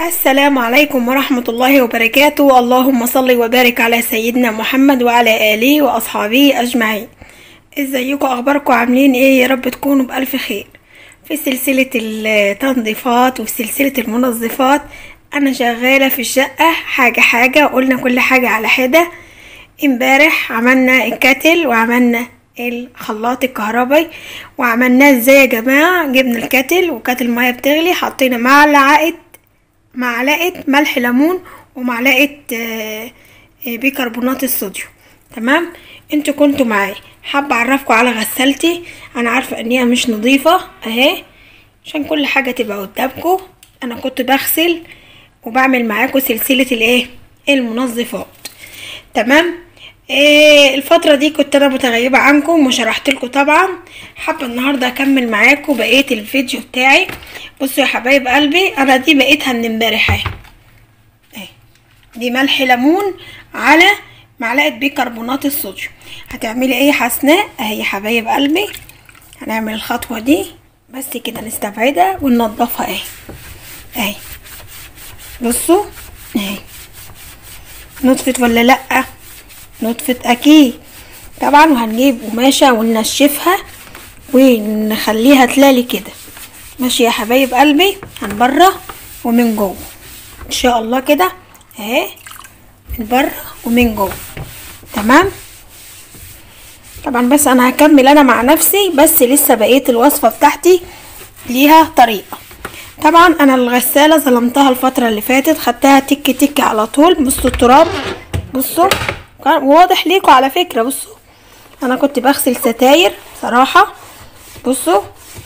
السلام عليكم ورحمة الله وبركاته اللهم صل وبارك على سيدنا محمد وعلى آله وأصحابه أجمعين ازيكم أخباركم عاملين ايه يا رب تكونوا بألف خير في سلسلة التنظيفات وفي سلسلة المنظفات أنا شغالة في الشقة حاجة حاجة قلنا كل حاجة على حدة امبارح عملنا الكاتل وعملنا الخلاط الكهربائي وعملناه ازاي يا جماعة جبنا الكاتل وكاتل مية بتغلي حطينا معلقة معلقة ملح ليمون ومعلقة آه، آه، بيكربونات الصوديوم تمام انتوا كنتوا معايا حابة اعرفكم على غسالتي انا عارفة ان هي مش نظيفة اهي عشان كل حاجة تبقى قدامكم انا كنت بغسل وبعمل معاكم سلسلة الايه المنظفات تمام إيه الفترة دي كنت انا متغيبة عنكم وشرحت لكم طبعا حابة النهاردة اكمل معاكم بقية الفيديو بتاعي بصوا يا حبايب قلبي انا دي بقيتها من امبارح اهي اهي دي ملح ليمون على معلقة بيكربونات الصوديوم هتعملي ايه حسناء اهي يا حبايب قلبي هنعمل الخطوة دي بس كده نستبعدها وننضفها اهي اهي بصوا اهي نطفت ولا لأ نطفت اكيد طبعا وهنجيب قماشة وننشفها ونخليها تلالي كده ماشي يا حبايب قلبي من بره ومن جوه ان شاء الله كده اهي من بره ومن جوه تمام طبعا بس انا هكمل انا مع نفسي بس لسه بقيه الوصفه بتاعتي ليها طريقه طبعا انا الغساله ظلمتها الفتره اللي فاتت خدتها تك تك على طول بصوا التراب بصوا كان واضح ليكوا على فكره بصوا انا كنت بغسل ستاير صراحه بصوا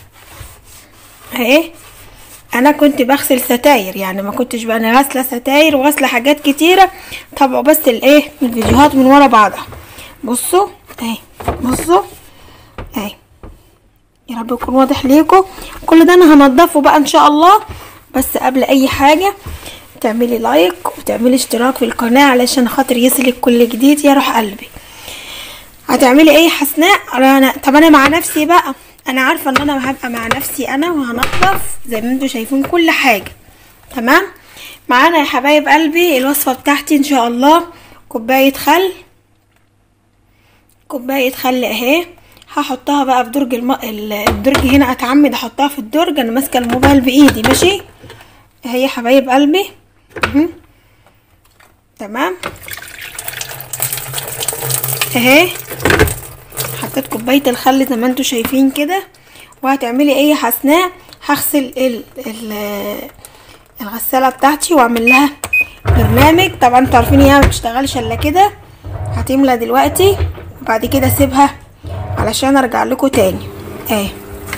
اهي انا كنت بغسل ستاير يعني ما كنتش بقى انا غاسله ستاير وغاسله حاجات كتيره طبعا بس الايه الفيديوهات من ورا بعضها بصوا اهي بصوا اهي يا رب يكون واضح ليكم كل ده انا هنضفه بقى ان شاء الله بس قبل اي حاجه تعملي لايك وتعملي اشتراك في القناه علشان خاطر يصلك كل جديد يا روح قلبي هتعملي ايه حسناء انا طب انا مع نفسي بقى انا عارفه ان انا هبقى مع نفسي انا وهنضف زي ما انتوا شايفين كل حاجه تمام معانا يا حبايب قلبي الوصفه بتاعتي ان شاء الله كوبايه خل كوبايه خل اهي هحطها بقى في درج الم... ال- الدرج هنا اتعمد احطها في الدرج انا ماسكه الموبايل بايدي ماشي اهي يا حبايب قلبي اهي. تمام اهي حطيت كوبايه الخل زي ما انتوا شايفين كده وهتعملي ايه يا حسناء هغسل ال ال الغساله بتاعتي واعمل لها برنامج طبعا انتوا عارفين هي ما بتشتغلش الا كده هتملى دلوقتي وبعد كده اسيبها علشان ارجع لكم تاني اهي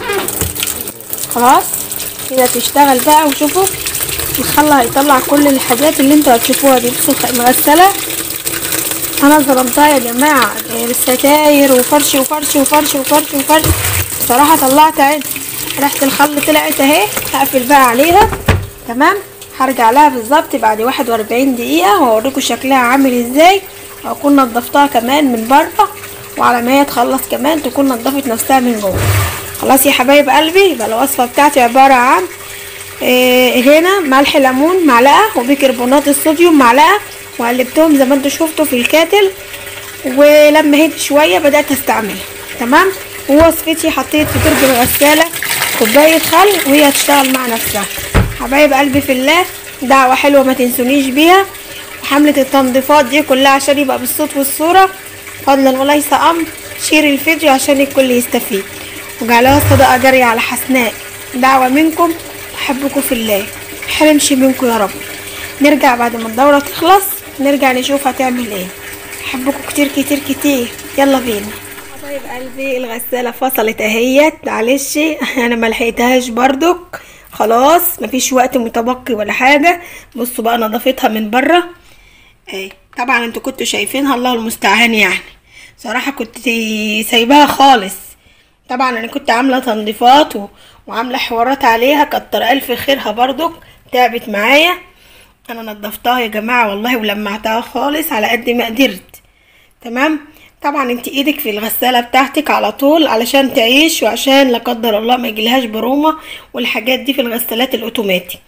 خلاص كده تشتغل بقى وشوفوا الخل هيطلع كل الحاجات اللي انتوا هتشوفوها دي بصوا المغسله انا ظلمتها يا جماعه الستاير وفرش وفرش وفرش وفرش وفرش بصراحه طلعت عين ريحه الخل طلعت اهي هقفل بقى عليها تمام هرجع لها بالظبط بعد واحد واربعين دقيقه واوريكم شكلها عامل ازاي واكون نضفتها كمان من بره وعلى ما هي تخلص كمان تكون نضفت نفسها من جوه خلاص يا حبايب قلبي يبقى الوصفه بتاعتي عباره عن إيه هنا ملح ليمون معلقه وبيكربونات الصوديوم معلقه وقلبتهم زي ما انتوا شفتوا في الكاتل ولما هدي شويه بدات استعملها تمام ووصفتي حطيت في درج الغساله كوبايه خل وهي هتشتغل مع نفسها حبايب قلبي في الله دعوه حلوه ما تنسونيش بيها وحمله التنظيفات دي كلها عشان يبقى بالصوت والصوره فضلا وليس امر شير الفيديو عشان الكل يستفيد وجعلها صدقه جاريه على حسناء دعوه منكم احبكم في الله حرمش منكم يا رب نرجع بعد ما الدورة تخلص نرجع نشوف هتعمل ايه احبكم كتير كتير كتير يلا بينا حبايب قلبي الغسالة فصلت اهيت معلش انا ملحقتهاش بردك خلاص مفيش وقت متبقي ولا حاجة بصوا بقى نظفتها من بره اهي طبعا انتوا كنتوا شايفينها الله المستعان يعني صراحة كنت سايباها خالص طبعا انا كنت عاملة تنظيفات و... وعاملة حوارات عليها كتر الف خيرها برضك تعبت معايا انا نضفتها يا جماعه والله ولمعتها خالص على قد ما قدرت تمام طبعا انت ايدك في الغساله بتاعتك على طول علشان تعيش وعشان لا قدر الله ما يجيلهاش برومه والحاجات دي في الغسالات الاوتوماتيك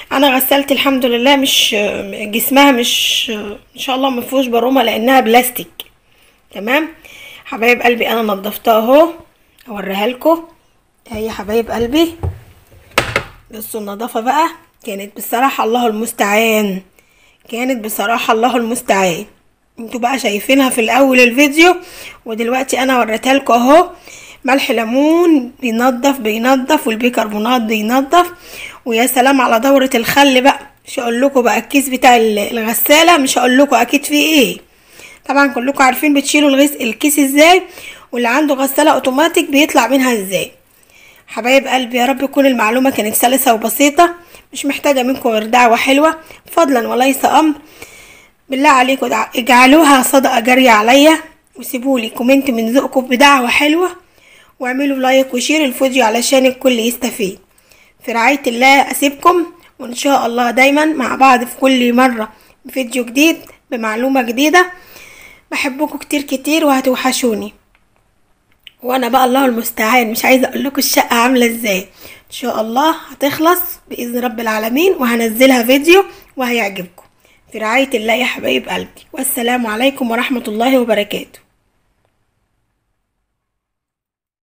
انا غسلت الحمد لله مش جسمها مش ان شاء الله مفيهوش برومه لانها بلاستيك تمام حبايب قلبي انا نضفتها اهو اوريها لكم اهي حبايب قلبي بصوا النظافه بقى كانت بصراحه الله المستعان كانت بصراحه الله المستعان انتوا بقى شايفينها في الاول الفيديو ودلوقتي انا وريتها لكم اهو ملح ليمون بينضف بينضف والبيكربونات بينضف ويا سلام على دورة الخل بقى مش هقول لكم بقى الكيس بتاع الغسالة مش هقول لكم اكيد فيه ايه طبعا كلكم عارفين بتشيلوا الغس الكيس ازاي واللي عنده غسالة اوتوماتيك بيطلع منها ازاي حبايب قلبي يا رب تكون المعلومة كانت سلسة وبسيطة مش محتاجة منكم غير دعوة حلوة فضلا وليس امر بالله عليكم اجعلوها صدقة جارية عليا وسيبولي كومنت من ذوقكم بدعوة حلوة واعملوا لايك وشير الفيديو علشان الكل يستفيد في رعاية الله أسيبكم وإن شاء الله دايما مع بعض في كل مرة فيديو جديد بمعلومة جديدة بحبكم كتير كتير وهتوحشوني وانا بقى الله المستعان مش عايزه اقول لكم الشقه عامله ازاي ان شاء الله هتخلص باذن رب العالمين وهنزلها فيديو وهيعجبكم في رعايه الله يا حبايب قلبي والسلام عليكم ورحمه الله وبركاته